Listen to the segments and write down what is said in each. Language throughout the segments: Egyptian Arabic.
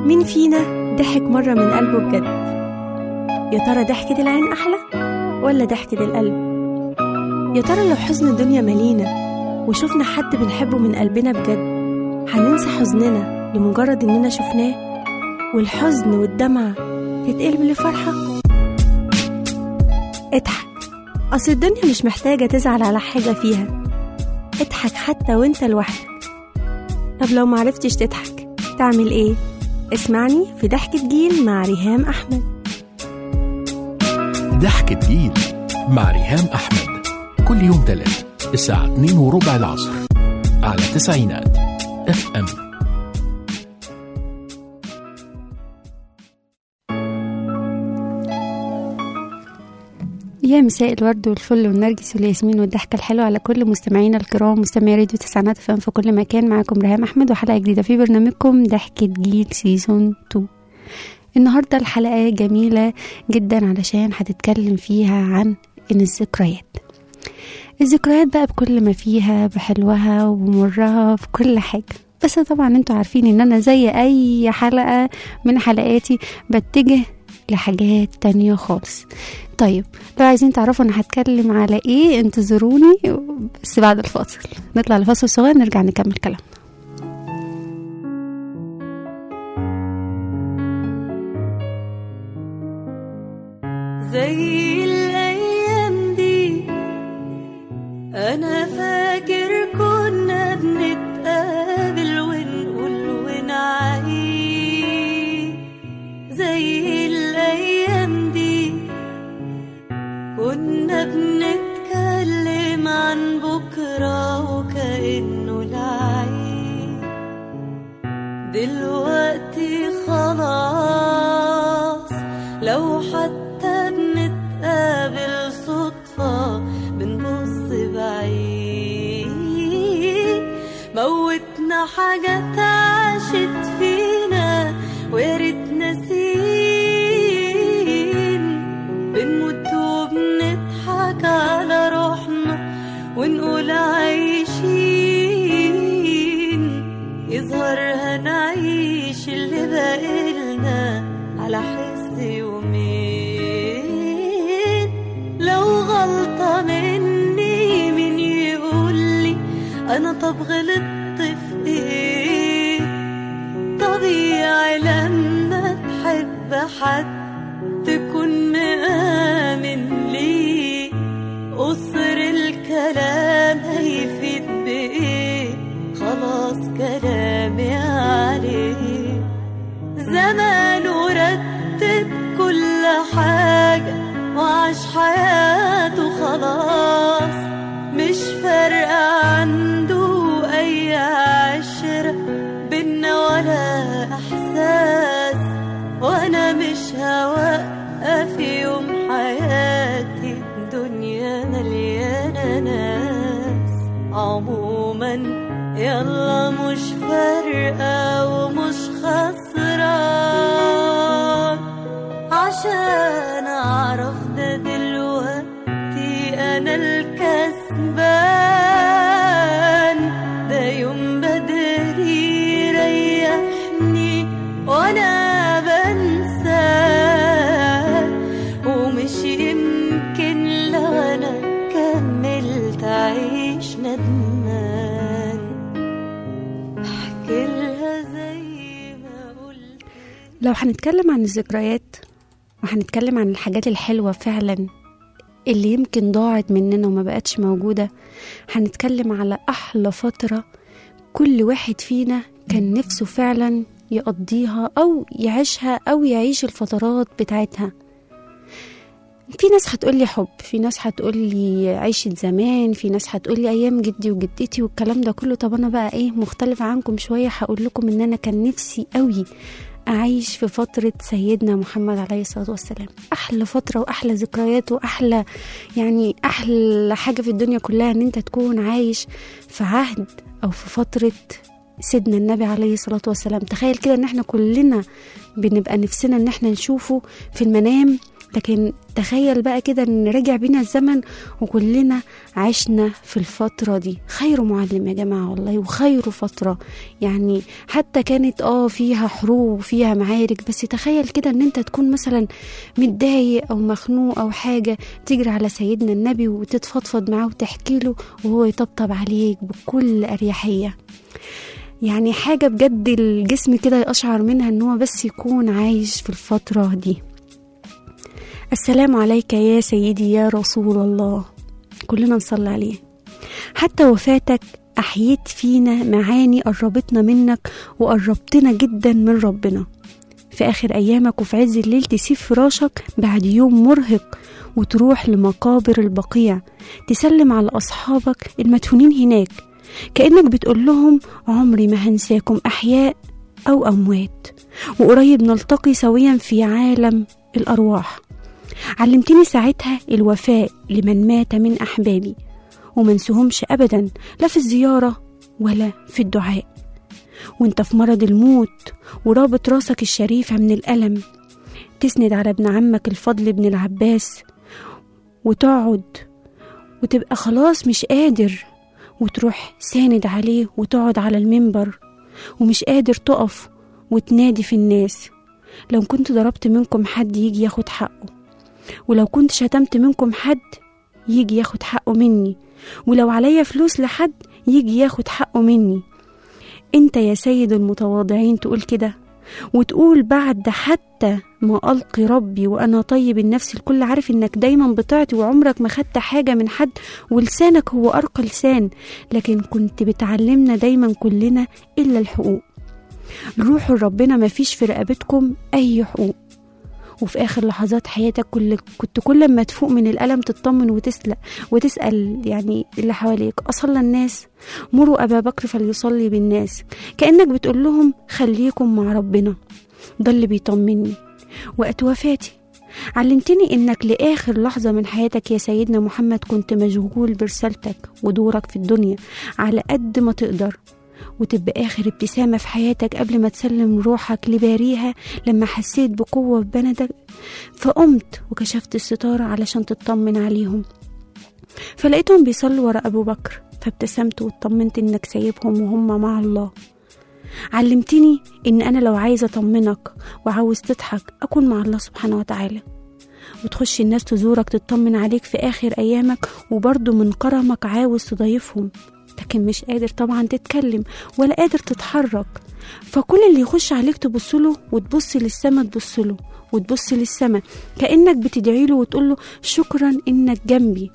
مين فينا ضحك مرة من قلبه بجد يا ترى ضحكة العين أحلى ولا ضحكة القلب يا ترى لو حزن الدنيا مالينا وشفنا حد بنحبه من قلبنا بجد هننسى حزننا لمجرد إننا شفناه والحزن والدمعة تتقلب لفرحة اضحك أصل الدنيا مش محتاجة تزعل على حاجة فيها اضحك حتى وانت لوحدك طب لو معرفتش تضحك تعمل ايه؟ اسمعني في ضحكة جيل مع ريهام أحمد ضحكة جيل مع ريهام أحمد كل يوم تلات الساعة 2 وربع العصر على تسعينات اف ام يا مساء الورد والفل والنرجس والياسمين والضحكة الحلوة على كل مستمعينا الكرام مستمعي راديو تسعينات فان في كل مكان معاكم ريهام أحمد وحلقة جديدة في برنامجكم ضحكة جيل سيزون 2 النهاردة الحلقة جميلة جدا علشان هتتكلم فيها عن إن الذكريات الذكريات بقى بكل ما فيها بحلوها ومرها بكل حاجة بس طبعا انتوا عارفين ان انا زي اي حلقة من حلقاتي بتجه لحاجات تانية خالص طيب لو عايزين تعرفوا انا هتكلم على ايه انتظروني بس بعد الفاصل نطلع لفاصل صغير نرجع نكمل كلامنا زي الأيام دي أنا فاكر كنا بنتقابل ونقول ونعيد زي الأيام دي كنا بنتكلم عن بكرة وكأنه العيد دلوقتي خلاص لو حتى بنتقابل صدفة بنبص بعيد موتنا حاجات عاشت فينا ويا ريت ناسين بنموت وبنضحك على روحنا ونقول عايشين يظهر هنعيش اللي باقيلنا على حس يومين لو غلطة مني مين يقولي أنا طب غلطت في إيه طبيعي لما تحب حد تكون مآمن ليه قصر الكلام هيفيد بإيه خلاص كلامي عليه زمانه رتب كل حاجة وعاش حياته خلاص مش فارقة عنده أي عشرة بينا ولا إحساس وأنا مش هوقف يوم حياتي الدنيا مليانة ناس عموما يلا مش فارقة ومش خسران عشان أعرف ده دلوقتي أنا الكسبان ده يوم بدري يريحني وأنا بنساه ومش يمكن لو أنا كملت أعيش ندمان أحكي لها زي ما قلت لو هنتكلم عن الذكريات وهنتكلم عن الحاجات الحلوة فعلا اللي يمكن ضاعت مننا وما بقتش موجودة هنتكلم على أحلى فترة كل واحد فينا كان نفسه فعلا يقضيها أو يعيشها أو يعيش الفترات بتاعتها في ناس هتقولي حب في ناس هتقولي عيشة زمان في ناس هتقولي أيام جدي وجدتي والكلام ده كله طب أنا بقى إيه مختلف عنكم شوية هقول لكم إن أنا كان نفسي قوي أعيش في فترة سيدنا محمد عليه الصلاة والسلام أحلى فترة وأحلى ذكريات وأحلى يعني أحلى حاجة في الدنيا كلها إن أنت تكون عايش في عهد أو في فترة سيدنا النبي عليه الصلاة والسلام تخيل كده إن احنا كلنا بنبقى نفسنا إن احنا نشوفه في المنام لكن تخيل بقى كده ان رجع بينا الزمن وكلنا عشنا في الفترة دي خير معلم يا جماعة والله وخير فترة يعني حتى كانت اه فيها حروب وفيها معارك بس تخيل كده ان انت تكون مثلا متضايق او مخنوق او حاجة تجري على سيدنا النبي وتتفضفض معاه وتحكي له وهو يطبطب عليك بكل أريحية يعني حاجة بجد الجسم كده يقشعر منها ان هو بس يكون عايش في الفترة دي السلام عليك يا سيدي يا رسول الله كلنا نصلي عليه حتى وفاتك أحييت فينا معاني قربتنا منك وقربتنا جدا من ربنا في آخر أيامك وفي عز الليل تسيب فراشك بعد يوم مرهق وتروح لمقابر البقيع تسلم على أصحابك المدفونين هناك كأنك بتقول لهم عمري ما هنساكم أحياء أو أموات وقريب نلتقي سويا في عالم الأرواح علمتني ساعتها الوفاء لمن مات من أحبابي ومنسهمش أبدا لا في الزيارة ولا في الدعاء وانت في مرض الموت ورابط راسك الشريفة من الألم تسند على ابن عمك الفضل بن العباس وتقعد وتبقى خلاص مش قادر وتروح ساند عليه وتقعد على المنبر ومش قادر تقف وتنادي في الناس لو كنت ضربت منكم حد يجي ياخد حقه ولو كنت شتمت منكم حد يجي ياخد حقه مني ولو عليا فلوس لحد يجي ياخد حقه مني انت يا سيد المتواضعين تقول كده وتقول بعد حتى ما ألقي ربي وأنا طيب النفس الكل عارف إنك دايما بتعطي وعمرك ما خدت حاجة من حد ولسانك هو أرقى لسان لكن كنت بتعلمنا دايما كلنا إلا الحقوق روحوا لربنا ما فيش في رقبتكم أي حقوق وفي آخر لحظات حياتك كل كنت كل ما تفوق من الألم تطمن وتسلق وتسأل يعني اللي حواليك أصلى الناس مروا أبا بكر فليصلي بالناس كأنك بتقول لهم خليكم مع ربنا ده اللي بيطمني وقت وفاتي علمتني انك لاخر لحظه من حياتك يا سيدنا محمد كنت مشغول برسالتك ودورك في الدنيا على قد ما تقدر وتبقى آخر ابتسامة في حياتك قبل ما تسلم روحك لباريها لما حسيت بقوة في بندك فقمت وكشفت الستارة علشان تطمن عليهم فلقيتهم بيصلوا ورا أبو بكر فابتسمت واطمنت إنك سايبهم وهم مع الله علمتني إن أنا لو عايزة أطمنك وعاوز تضحك أكون مع الله سبحانه وتعالى وتخش الناس تزورك تطمن عليك في آخر أيامك وبرضه من كرمك عاوز تضيفهم لكن مش قادر طبعا تتكلم ولا قادر تتحرك فكل اللي يخش عليك تبصله وتبص للسما تبصله وتبص للسما كأنك بتدعي له وتقول له شكرا إنك جنبي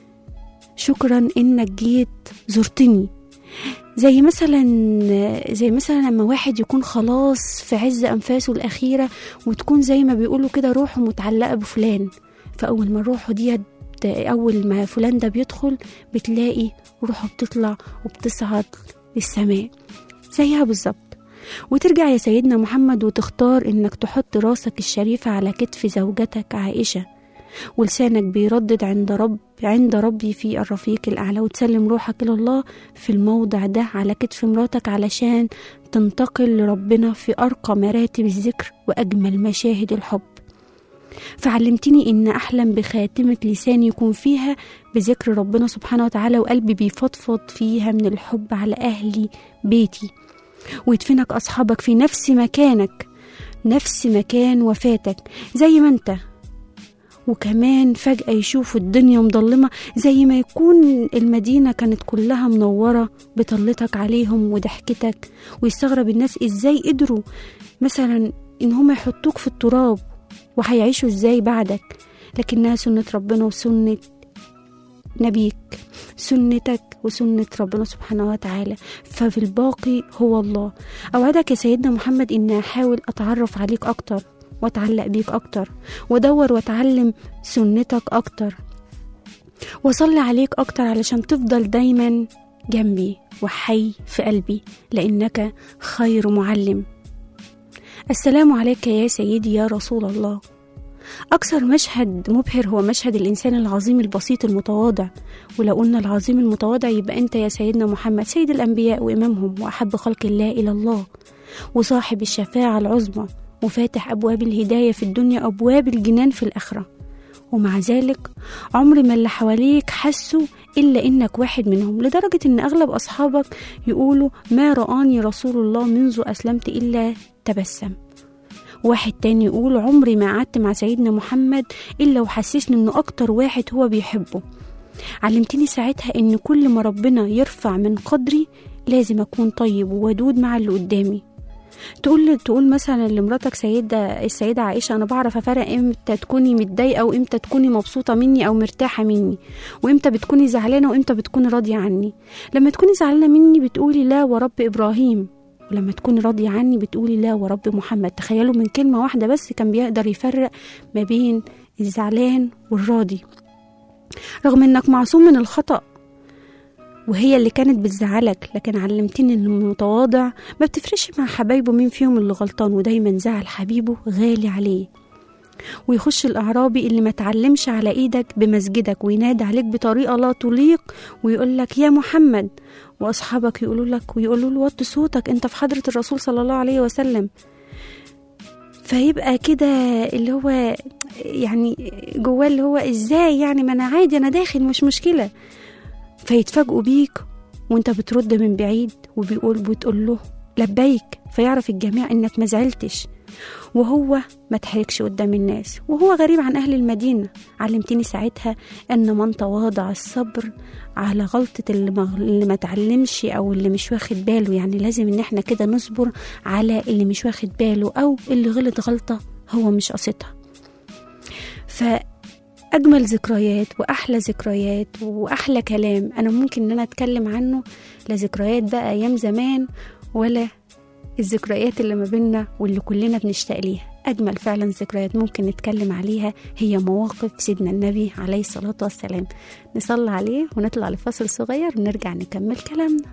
شكرا إنك جيت زرتني زي مثلا زي مثلا لما واحد يكون خلاص في عز أنفاسه الأخيرة وتكون زي ما بيقولوا كده روحه متعلقة بفلان فأول ما روحه ديت أول ما فلان ده بيدخل بتلاقي روحه بتطلع وبتصعد للسماء زيها بالظبط وترجع يا سيدنا محمد وتختار انك تحط راسك الشريفة على كتف زوجتك عائشة ولسانك بيردد عند رب عند ربي في الرفيق الأعلى وتسلم روحك إلى الله في الموضع ده على كتف مراتك علشان تنتقل لربنا في أرقى مراتب الذكر وأجمل مشاهد الحب فعلمتني إن أحلم بخاتمة لساني يكون فيها بذكر ربنا سبحانه وتعالى وقلبي بيفضفض فيها من الحب على أهلي بيتي ويدفنك أصحابك في نفس مكانك نفس مكان وفاتك زي ما أنت وكمان فجأة يشوفوا الدنيا مضلمة زي ما يكون المدينة كانت كلها منورة بطلتك عليهم وضحكتك ويستغرب الناس ازاي قدروا مثلا ان هم يحطوك في التراب وهيعيشوا ازاي بعدك لكنها سنة ربنا وسنة نبيك سنتك وسنة ربنا سبحانه وتعالى ففي الباقي هو الله أوعدك يا سيدنا محمد إن أحاول أتعرف عليك أكتر وأتعلق بيك أكتر وأدور وأتعلم سنتك أكتر وأصلي عليك أكتر علشان تفضل دايما جنبي وحي في قلبي لأنك خير معلم السلام عليك يا سيدي يا رسول الله أكثر مشهد مبهر هو مشهد الإنسان العظيم البسيط المتواضع ولو قلنا العظيم المتواضع يبقى أنت يا سيدنا محمد سيد الأنبياء وإمامهم وأحب خلق الله إلى الله وصاحب الشفاعة العظمى وفاتح أبواب الهداية في الدنيا أبواب الجنان في الآخرة ومع ذلك عمر ما اللي حواليك حسوا إلا إنك واحد منهم لدرجة إن أغلب أصحابك يقولوا ما رآني رسول الله منذ أسلمت إلا تبسم واحد تاني يقول عمري ما قعدت مع سيدنا محمد إلا وحسسني إنه أكتر واحد هو بيحبه علمتني ساعتها إن كل ما ربنا يرفع من قدري لازم أكون طيب وودود مع اللي قدامي تقول تقول مثلا لمراتك سيدة السيدة عائشة أنا بعرف أفرق إمتى تكوني متضايقة وإمتى تكوني مبسوطة مني أو مرتاحة مني وإمتى بتكوني زعلانة وإمتى بتكوني راضية عني لما تكوني زعلانة مني بتقولي لا ورب إبراهيم ولما تكوني راضية عني بتقولي لا ورب محمد تخيلوا من كلمة واحدة بس كان بيقدر يفرق ما بين الزعلان والراضي رغم إنك معصوم من الخطأ وهي اللي كانت بتزعلك لكن علمتني ان المتواضع ما بتفرقش مع حبايبه مين فيهم اللي غلطان ودايما زعل حبيبه غالي عليه ويخش الأعرابي اللي ما تعلمش على إيدك بمسجدك وينادي عليك بطريقة لا تليق ويقول لك يا محمد وأصحابك يقولوا لك ويقولوا له وطي صوتك أنت في حضرة الرسول صلى الله عليه وسلم فيبقى كده اللي هو يعني جواه اللي هو ازاي يعني ما انا عادي انا داخل مش مشكله فيتفاجئوا بيك وانت بترد من بعيد وبيقول بتقول له لبيك فيعرف الجميع انك ما زعلتش وهو ما تحركش قدام الناس وهو غريب عن أهل المدينة علمتني ساعتها أن من تواضع الصبر على غلطة اللي ما, اللي ما تعلمش أو اللي مش واخد باله يعني لازم إن احنا كده نصبر على اللي مش واخد باله أو اللي غلط غلطة هو مش قصدها فأجمل ذكريات وأحلى ذكريات وأحلى كلام أنا ممكن إن أنا أتكلم عنه لا ذكريات بقى أيام زمان ولا الذكريات اللي ما بينا واللي كلنا بنشتاق ليها أجمل فعلا ذكريات ممكن نتكلم عليها هي مواقف سيدنا النبي عليه الصلاة والسلام نصلي عليه ونطلع لفاصل صغير ونرجع نكمل كلامنا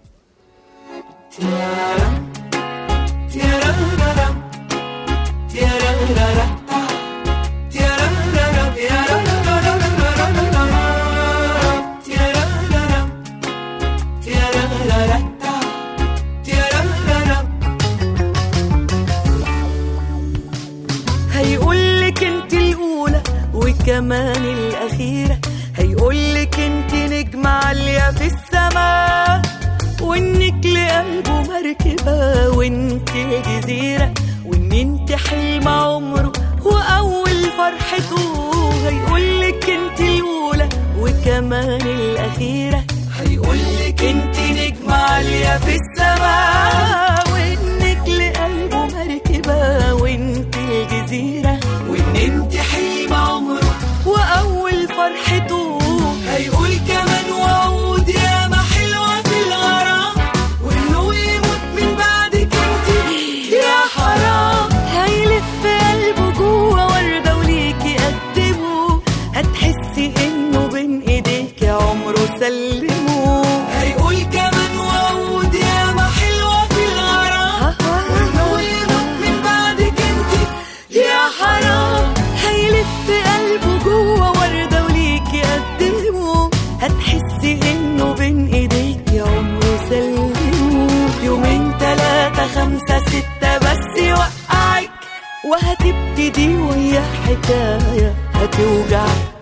هيقولك انت الاولى وكمان الاخيره هيقولك انت نجمه عاليه في السماء وانك لقلبه مركبه وانت جزيره وان انت حلم عمره واول فرحته هيقولك انت الاولى وكمان الاخيره هيقولك انت نجمه عاليه في السماء وانك لقلبه مركبه وانت الجزيره وان انت حلم عمره واول فرحته هيقول كمان وعود يا ما حلوه في الغرام وانه يموت من بعدك انت يا حرام هيلف قلبه جوه ورده وليكي قدمه هتحسي انه بين ايديك عمره سلمه هيقول كمان وعود يا ما حلوه في الغرام وانه يموت من بعدك انت يا حرام هيلف قلبه جوه ورده وليكي قدمه هتحسي انه بين ايديك عمره سلمه يومين تلاتة خمسة ستة بس يوقعك وهتبتدي ويا حكاية هتوجعك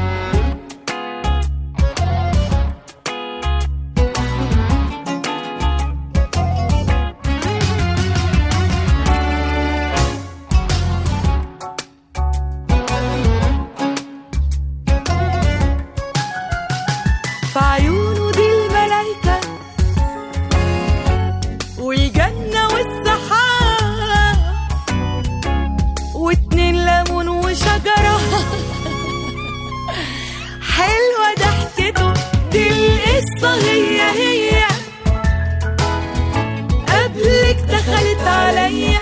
في عيونه دي الملايكة والجنة والسحاب واتنين ليمون وشجرة حلوة ضحكته دي القصة هي هي قبلك دخلت عليا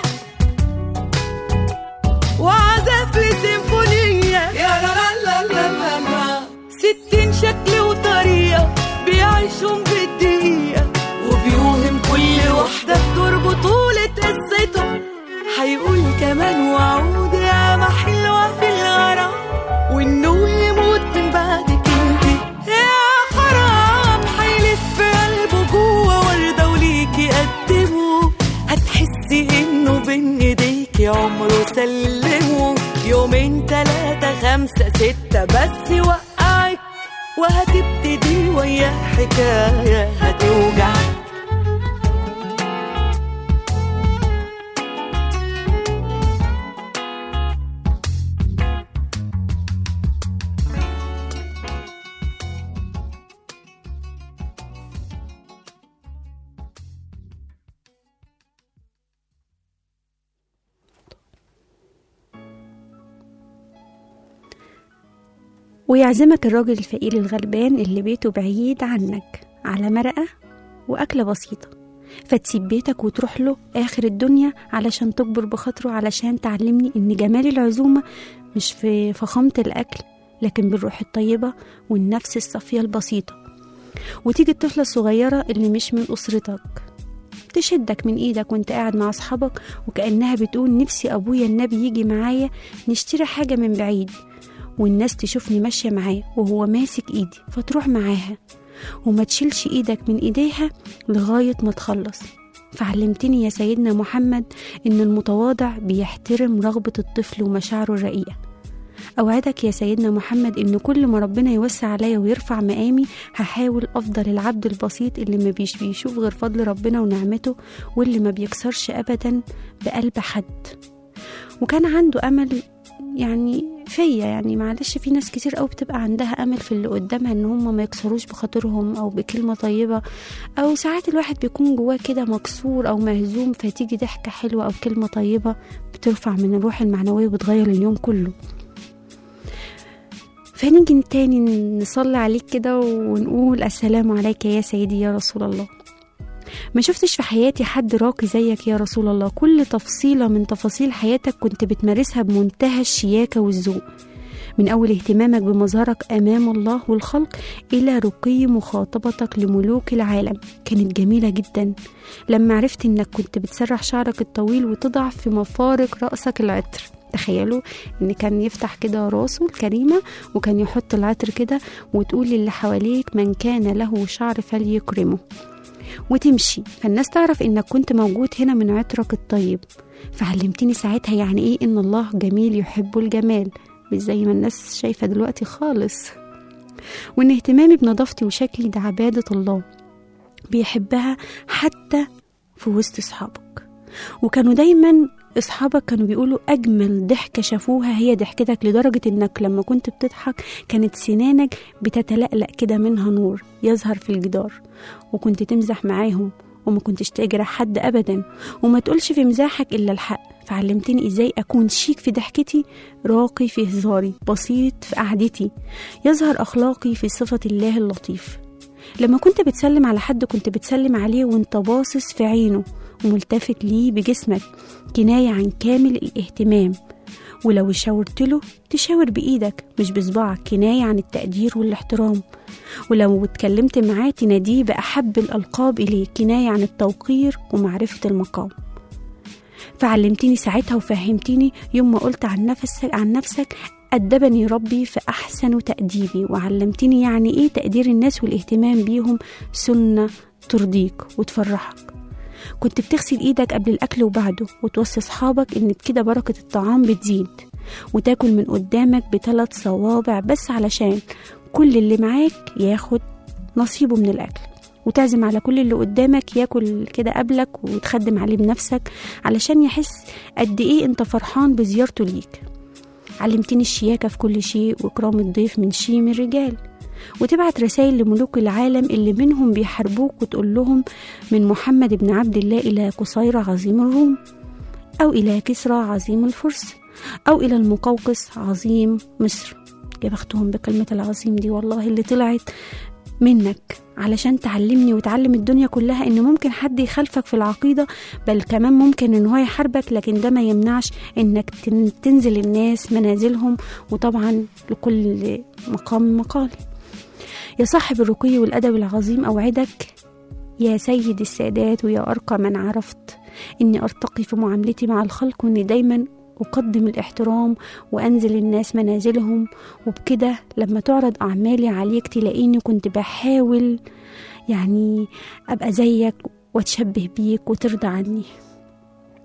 وعزف لي سيمفونية يا لا لا لا لا لا ستين شكل وطريقة بيعيشهم بالدقيقة وبيوهم كل واحدة بدور بطولة قصته هيقول كمان وعود يا ما حلوة في الغرام وانه يموت من بعدك انت يا حرام هيلف قلبه جوه وردة وليكي قدمه هتحسي انه بين ايديكي عمر ده بس يوقعك وهتبتدي وياه حكاية هتوجعك ويعزمك الراجل الفقير الغلبان اللي بيته بعيد عنك على مرقة وأكلة بسيطة فتسيب بيتك وتروح له آخر الدنيا علشان تكبر بخاطره علشان تعلمني إن جمال العزومة مش في فخامة الأكل لكن بالروح الطيبة والنفس الصافية البسيطة وتيجي الطفلة الصغيرة اللي مش من أسرتك تشدك من ايدك وانت قاعد مع اصحابك وكأنها بتقول نفسي ابويا النبي يجي معايا نشتري حاجة من بعيد والناس تشوفني ماشية معاه وهو ماسك ايدي فتروح معاها وما تشيلش ايدك من ايديها لغاية ما تخلص فعلمتني يا سيدنا محمد ان المتواضع بيحترم رغبة الطفل ومشاعره الرقيقة أوعدك يا سيدنا محمد إن كل ما ربنا يوسع عليا ويرفع مقامي هحاول أفضل العبد البسيط اللي ما بيش بيشوف غير فضل ربنا ونعمته واللي ما بيكسرش أبدا بقلب حد وكان عنده أمل يعني فيا يعني معلش في ناس كتير قوي بتبقى عندها امل في اللي قدامها ان هم ما يكسروش بخاطرهم او بكلمه طيبه او ساعات الواحد بيكون جواه كده مكسور او مهزوم فتيجي ضحكه حلوه او كلمه طيبه بترفع من الروح المعنويه وبتغير اليوم كله فنيجي تاني نصلي عليك كده ونقول السلام عليك يا سيدي يا رسول الله ما شفتش في حياتي حد راقي زيك يا رسول الله كل تفصيلة من تفاصيل حياتك كنت بتمارسها بمنتهى الشياكة والذوق من أول اهتمامك بمظهرك أمام الله والخلق إلى رقي مخاطبتك لملوك العالم كانت جميلة جدا لما عرفت إنك كنت بتسرح شعرك الطويل وتضع في مفارق رأسك العطر تخيلوا ان كان يفتح كده راسه الكريمة وكان يحط العطر كده وتقول للي حواليك من كان له شعر فليكرمه وتمشي فالناس تعرف انك كنت موجود هنا من عطرك الطيب فعلمتني ساعتها يعني ايه ان الله جميل يحب الجمال مش زي ما الناس شايفة دلوقتي خالص وان اهتمامي بنظافتي وشكلي ده عبادة الله بيحبها حتى في وسط اصحابك وكانوا دايما اصحابك كانوا بيقولوا اجمل ضحكه شافوها هي ضحكتك لدرجه انك لما كنت بتضحك كانت سنانك بتتلألأ كده منها نور يظهر في الجدار وكنت تمزح معاهم وما كنتش تجرح حد ابدا وما تقولش في مزاحك الا الحق فعلمتني ازاي اكون شيك في ضحكتي راقي في هزاري بسيط في قعدتي يظهر اخلاقي في صفه الله اللطيف لما كنت بتسلم على حد كنت بتسلم عليه وانت باصص في عينه وملتفت ليه بجسمك كناية عن كامل الاهتمام ولو شاورت له تشاور بإيدك مش بصباعك كناية عن التقدير والاحترام ولو اتكلمت معاه تناديه بأحب الألقاب إليه كناية عن التوقير ومعرفة المقام فعلمتني ساعتها وفهمتني يوم ما قلت عن نفسك عن نفسك أدبني ربي في أحسن تأديبي وعلمتني يعني إيه تقدير الناس والاهتمام بيهم سنة ترضيك وتفرحك كنت بتغسل ايدك قبل الاكل وبعده وتوصي اصحابك ان كده بركة الطعام بتزيد وتاكل من قدامك بثلاث صوابع بس علشان كل اللي معاك ياخد نصيبه من الاكل وتعزم على كل اللي قدامك ياكل كده قبلك وتخدم عليه بنفسك علشان يحس قد ايه انت فرحان بزيارته ليك علمتني الشياكة في كل شيء وإكرام الضيف من شيم الرجال وتبعت رسائل لملوك العالم اللي منهم بيحاربوك وتقول لهم من محمد بن عبد الله إلى قصير عظيم الروم أو إلى كسرى عظيم الفرس أو إلى المقوقس عظيم مصر يا بختهم بكلمة العظيم دي والله اللي طلعت منك علشان تعلمني وتعلم الدنيا كلها ان ممكن حد يخالفك في العقيدة بل كمان ممكن ان هو يحاربك لكن ده ما يمنعش انك تنزل الناس منازلهم وطبعا لكل مقام مقال يا صاحب الرقي والأدب العظيم أوعدك يا سيد السادات ويا أرقى من عرفت إني أرتقي في معاملتي مع الخلق وإني دايما أقدم الاحترام وأنزل الناس منازلهم وبكده لما تعرض أعمالي عليك تلاقيني كنت بحاول يعني أبقى زيك وأتشبه بيك وترضى عني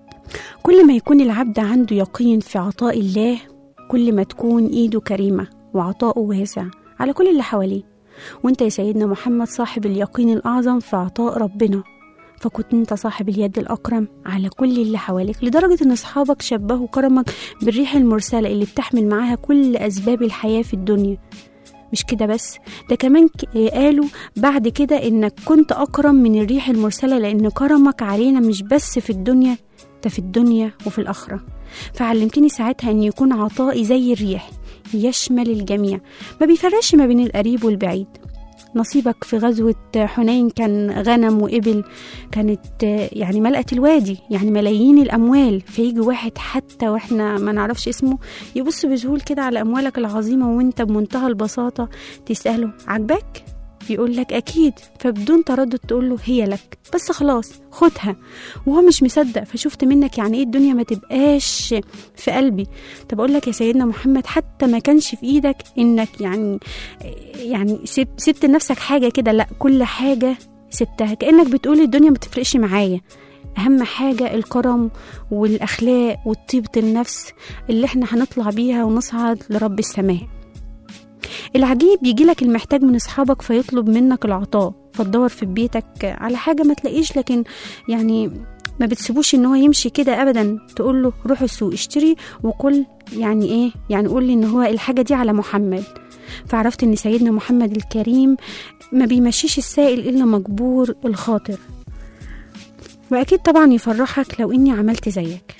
كل ما يكون العبد عنده يقين في عطاء الله كل ما تكون إيده كريمة وعطاؤه واسع على كل اللي حواليه وانت يا سيدنا محمد صاحب اليقين الأعظم في عطاء ربنا فكنت انت صاحب اليد الأكرم على كل اللي حواليك لدرجة ان أصحابك شبهوا كرمك بالريح المرسلة اللي بتحمل معاها كل أسباب الحياة في الدنيا مش كده بس ده كمان ك- قالوا بعد كده انك كنت اكرم من الريح المرسله لان كرمك علينا مش بس في الدنيا ده في الدنيا وفي الاخره فعلمتني ساعتها ان يكون عطائي زي الريح يشمل الجميع ما بيفرقش ما بين القريب والبعيد نصيبك في غزوة حنين كان غنم وإبل كانت يعني ملأة الوادي يعني ملايين الأموال فيجي واحد حتى وإحنا ما نعرفش اسمه يبص بذهول كده على أموالك العظيمة وإنت بمنتهى البساطة تسأله عجبك؟ يقول لك أكيد فبدون تردد تقول له هي لك بس خلاص خدها وهو مش مصدق فشفت منك يعني إيه الدنيا ما تبقاش في قلبي طب أقول لك يا سيدنا محمد حتى ما كانش في إيدك إنك يعني يعني سب سبت لنفسك حاجة كده لا كل حاجة سبتها كأنك بتقول الدنيا ما تفرقش معايا أهم حاجة الكرم والأخلاق والطيبة النفس اللي احنا هنطلع بيها ونصعد لرب السماء العجيب يجيلك المحتاج من أصحابك فيطلب منك العطاء فتدور في بيتك على حاجة ما تلاقيش لكن يعني ما بتسيبوش ان هو يمشي كده ابدا تقول له روح السوق اشتري وكل يعني ايه يعني قول لي ان هو الحاجه دي على محمد فعرفت ان سيدنا محمد الكريم ما بيمشيش السائل الا مجبور الخاطر واكيد طبعا يفرحك لو اني عملت زيك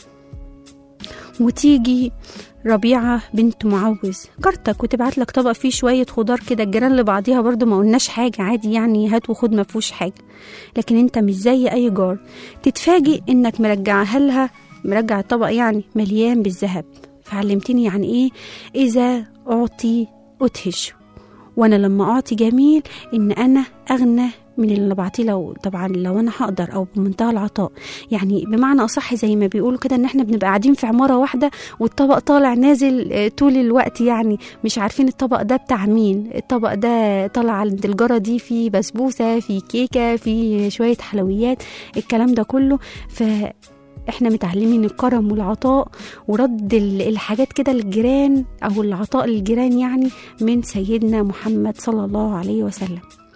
وتيجي ربيعة بنت معوز جارتك وتبعت لك طبق فيه شوية خضار كده الجيران لبعضيها برضو ما قلناش حاجة عادي يعني هات وخد ما فيهوش حاجة لكن انت مش زي اي جار تتفاجئ انك مرجعها لها مرجع الطبق يعني مليان بالذهب فعلمتني يعني ايه اذا اعطي ادهش وانا لما اعطي جميل ان انا اغنى من اللي بعطيه لو طبعا لو انا هقدر او بمنتهى العطاء يعني بمعنى اصح زي ما بيقولوا كده ان احنا بنبقى قاعدين في عماره واحده والطبق طالع نازل آه، طول الوقت يعني مش عارفين الطبق ده بتاع مين الطبق ده طالع عند الجاره دي في بسبوسه في كيكه في شويه حلويات الكلام ده كله ف احنا متعلمين الكرم والعطاء ورد ال- الحاجات كده للجيران او العطاء للجيران يعني من سيدنا محمد صلى الله عليه وسلم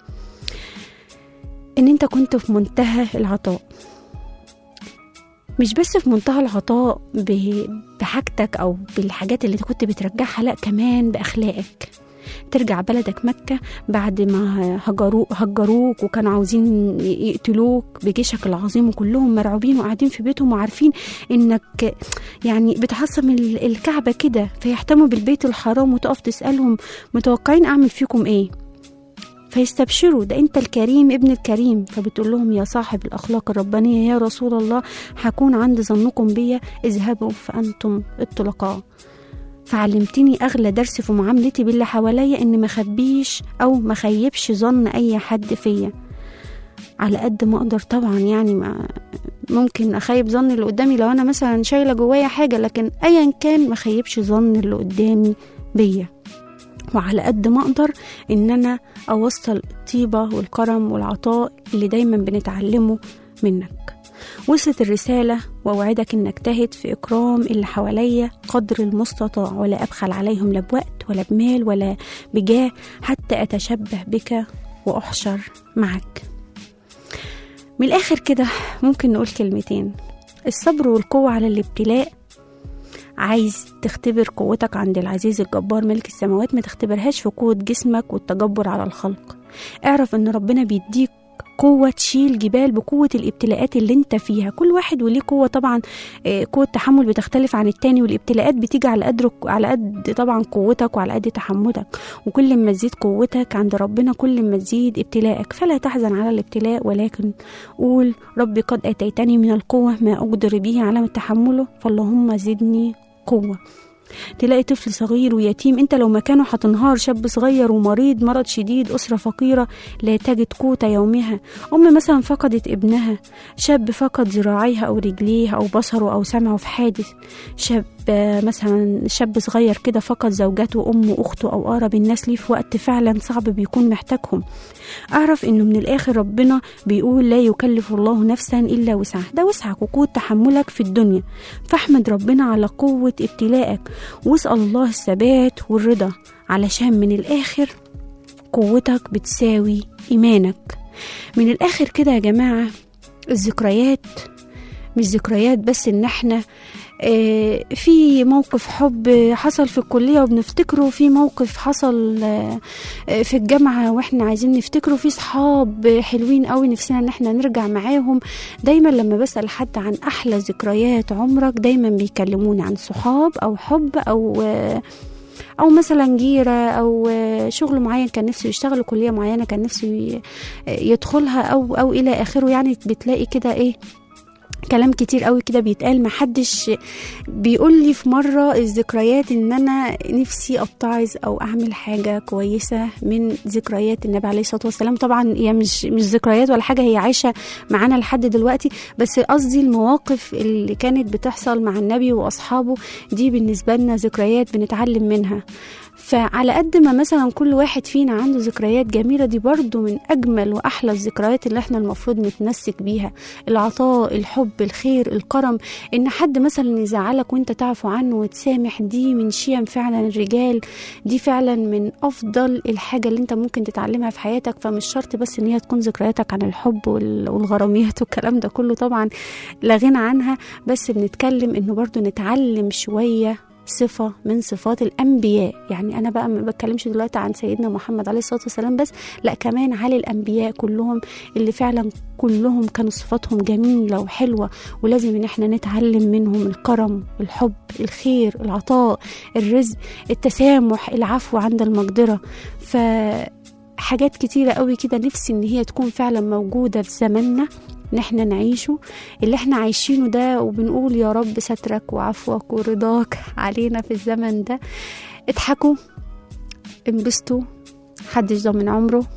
ان انت كنت في منتهى العطاء مش بس في منتهى العطاء ب- بحاجتك او بالحاجات اللي كنت بترجعها لا كمان باخلاقك ترجع بلدك مكة بعد ما هجروك, هجروك وكانوا عاوزين يقتلوك بجيشك العظيم وكلهم مرعوبين وقاعدين في بيتهم وعارفين انك يعني بتحصم ال- الكعبة كده فيهتموا بالبيت الحرام وتقف تسألهم متوقعين اعمل فيكم ايه فيستبشروا ده انت الكريم ابن الكريم فبتقول لهم يا صاحب الاخلاق الربانيه يا رسول الله هكون عند ظنكم بيا اذهبوا فانتم الطلقاء فعلمتني اغلى درس في معاملتي باللي حواليا ان ما خبيش او ما خيبش ظن اي حد فيا على قد ما اقدر طبعا يعني ما ممكن اخيب ظن اللي قدامي لو انا مثلا شايله جوايا حاجه لكن ايا كان ما خيبش ظن اللي قدامي بيا وعلى قد ما اقدر ان انا اوصل الطيبه والكرم والعطاء اللي دايما بنتعلمه منك وصلت الرسالة وأوعدك إن أجتهد في إكرام اللي حواليا قدر المستطاع ولا أبخل عليهم لا بوقت ولا بمال ولا بجاه حتى أتشبه بك وأحشر معك من الآخر كده ممكن نقول كلمتين الصبر والقوة على الابتلاء عايز تختبر قوتك عند العزيز الجبار ملك السماوات ما تختبرهاش في قوة جسمك والتجبر على الخلق اعرف ان ربنا بيديك قوة تشيل جبال بقوة الابتلاءات اللي انت فيها كل واحد وليه قوة طبعا آه، قوة تحمل بتختلف عن التاني والابتلاءات بتيجي على قدر على قد طبعا قوتك وعلى قد تحملك وكل ما تزيد قوتك عند ربنا كل ما تزيد ابتلاءك فلا تحزن على الابتلاء ولكن قول ربي قد اتيتني من القوة ما اقدر به على تحمله فاللهم زدني قوة تلاقي طفل صغير ويتيم انت لو مكانه هتنهار شاب صغير ومريض مرض شديد أسرة فقيرة لا تجد قوت يومها أم مثلا فقدت ابنها شاب فقد ذراعيها أو رجليه أو بصره أو سمعه في حادث شاب آه، مثلا شاب صغير كده فقد زوجته وأمه وأخته أو أقرب الناس ليه في وقت فعلا صعب بيكون محتاجهم أعرف إنه من الآخر ربنا بيقول لا يكلف الله نفسا إلا وسعها ده وسعك وقوة تحملك في الدنيا فاحمد ربنا على قوة ابتلائك واسأل الله الثبات والرضا علشان من الآخر قوتك بتساوي إيمانك من الآخر كده يا جماعة الذكريات مش ذكريات بس إن احنا آه، في موقف حب حصل في الكلية وبنفتكره في موقف حصل آه، آه، في الجامعة واحنا عايزين نفتكره في صحاب حلوين قوي نفسنا ان احنا نرجع معاهم دايما لما بسأل حد عن احلى ذكريات عمرك دايما بيكلموني عن صحاب او حب او آه، او مثلا جيره او آه، شغل معين كان نفسه يشتغل كليه معينه كان نفسه ي- يدخلها او او الى اخره يعني بتلاقي كده ايه كلام كتير قوي كده بيتقال محدش بيقول لي في مرة الذكريات ان انا نفسي اتعظ او اعمل حاجة كويسة من ذكريات النبي عليه الصلاة والسلام طبعا هي مش مش ذكريات ولا حاجة هي عايشة معانا لحد دلوقتي بس قصدي المواقف اللي كانت بتحصل مع النبي واصحابه دي بالنسبة لنا ذكريات بنتعلم منها فعلى قد ما مثلا كل واحد فينا عنده ذكريات جميلة دي برضو من أجمل وأحلى الذكريات اللي احنا المفروض نتمسك بيها العطاء الحب الخير الكرم إن حد مثلا يزعلك وانت تعفو عنه وتسامح دي من شيم فعلا الرجال دي فعلا من أفضل الحاجة اللي انت ممكن تتعلمها في حياتك فمش شرط بس إن هي تكون ذكرياتك عن الحب وال- والغراميات والكلام ده كله طبعا لا غنى عنها بس بنتكلم إنه برضو نتعلم شوية صفة من صفات الأنبياء يعني أنا بقى ما بتكلمش دلوقتي عن سيدنا محمد عليه الصلاة والسلام بس لا كمان على الأنبياء كلهم اللي فعلا كلهم كانوا صفاتهم جميلة وحلوة ولازم إن احنا نتعلم منهم الكرم الحب الخير العطاء الرزق التسامح العفو عند المقدرة ف حاجات كتيرة قوي كده نفسي ان هي تكون فعلا موجودة في زماننا ان احنا نعيشه اللي احنا عايشينه ده وبنقول يا رب سترك وعفوك ورضاك علينا في الزمن ده اضحكوا انبسطوا محدش ضامن عمره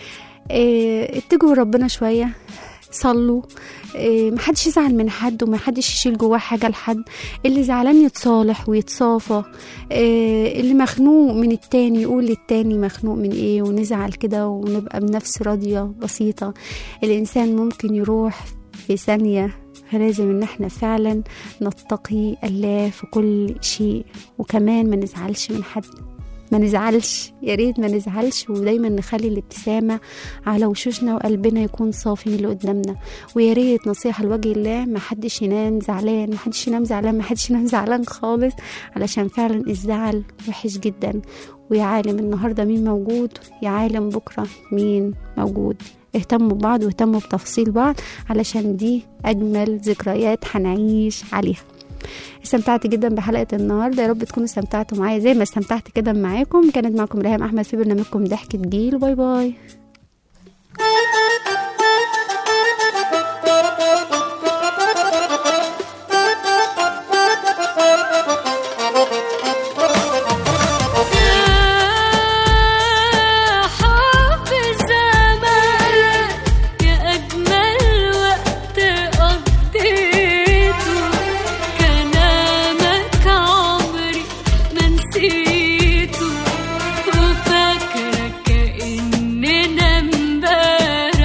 اه اتجهوا ربنا شوية صلوا اه محدش يزعل من حد ومحدش يشيل جواه حاجة لحد اللي زعلان يتصالح ويتصافى اه اللي مخنوق من التاني يقول للتاني مخنوق من ايه ونزعل كده ونبقى بنفس راضية بسيطة الإنسان ممكن يروح في ثانية فلازم ان احنا فعلا نتقي الله في كل شيء وكمان ما نزعلش من حد ما نزعلش يا ريت ما نزعلش ودايما نخلي الابتسامة على وشوشنا وقلبنا يكون صافي من اللي قدامنا ويا ريت نصيحة لوجه الله ما حدش ينام زعلان ما حدش ينام زعلان ما حدش ينام زعلان خالص علشان فعلا الزعل وحش جدا ويا عالم النهارده مين موجود يا عالم بكرة مين موجود اهتموا ببعض واهتموا بتفاصيل بعض علشان دي أجمل ذكريات هنعيش عليها استمتعت جدا بحلقة النهاردة يا رب تكونوا استمتعتوا معايا زي ما استمتعت كده معاكم كانت معكم ريهام أحمد في برنامجكم ضحكة جيل باي باي يا حب الزمان يا أجمل وقت قضيته كلامك عمري ما نسيته وفاكرة كأننا امبارح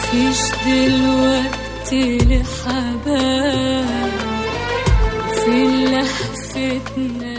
مفيش دلوقتي لحبايب في لهفتنا